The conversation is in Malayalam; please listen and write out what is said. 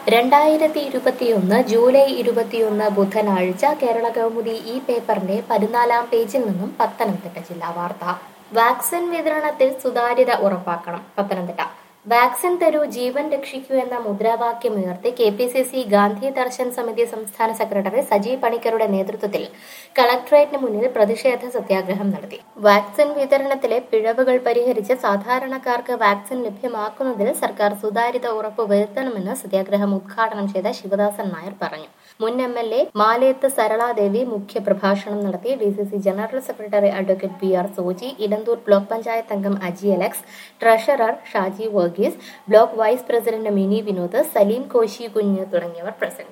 രണ്ടായിരത്തി ഇരുപത്തിയൊന്ന് ജൂലൈ ഇരുപത്തിയൊന്ന് ബുധനാഴ്ച കേരള കൗമുദി ഈ പേപ്പറിന്റെ പതിനാലാം പേജിൽ നിന്നും പത്തനംതിട്ട ജില്ലാ വാർത്ത വാക്സിൻ വിതരണത്തിൽ സുതാര്യത ഉറപ്പാക്കണം പത്തനംതിട്ട വാക്സിൻ തരൂ ജീവൻ രക്ഷിക്കൂ എന്ന മുദ്രാവാക്യം ഉയർത്തി K P C C Gandhi Darshan Samiti സംസ്ഥാന സെക്രട്ടറി സജി പണിക്കരുടെ നേതൃത്വത്തിൽ കളക്ടറേറ്റിന് മുന്നിൽ പ്രതിഷേധ സത്യാഗ്രഹം നടത്തി വാക്സിൻ വിതരണത്തിലെ പിഴവുകൾ പരിഹരിച്ച് സാധാരണക്കാർക്ക് വാക്സിൻ ലഭ്യമാക്കുന്നതിൽ സർക്കാർ സുതാര്യത ഉറപ്പുവരുത്തണമെന്ന് സത്യാഗ്രഹം ഉദ്ഘാടനം ചെയ്ത ശിവദാസൻ നായർ പറഞ്ഞു മുൻ M L A Maleth Saraladevi മുഖ്യ പ്രഭാഷണം നടത്തി D C C general secretary advocate B R Soji Elanthoor block panchayat അംഗം Aji Alex treasurer Shaji Varghese block vice president Mini Vinod Saleem Koshy Kunju തുടങ്ങിയവർ പ്രസംഗിച്ചു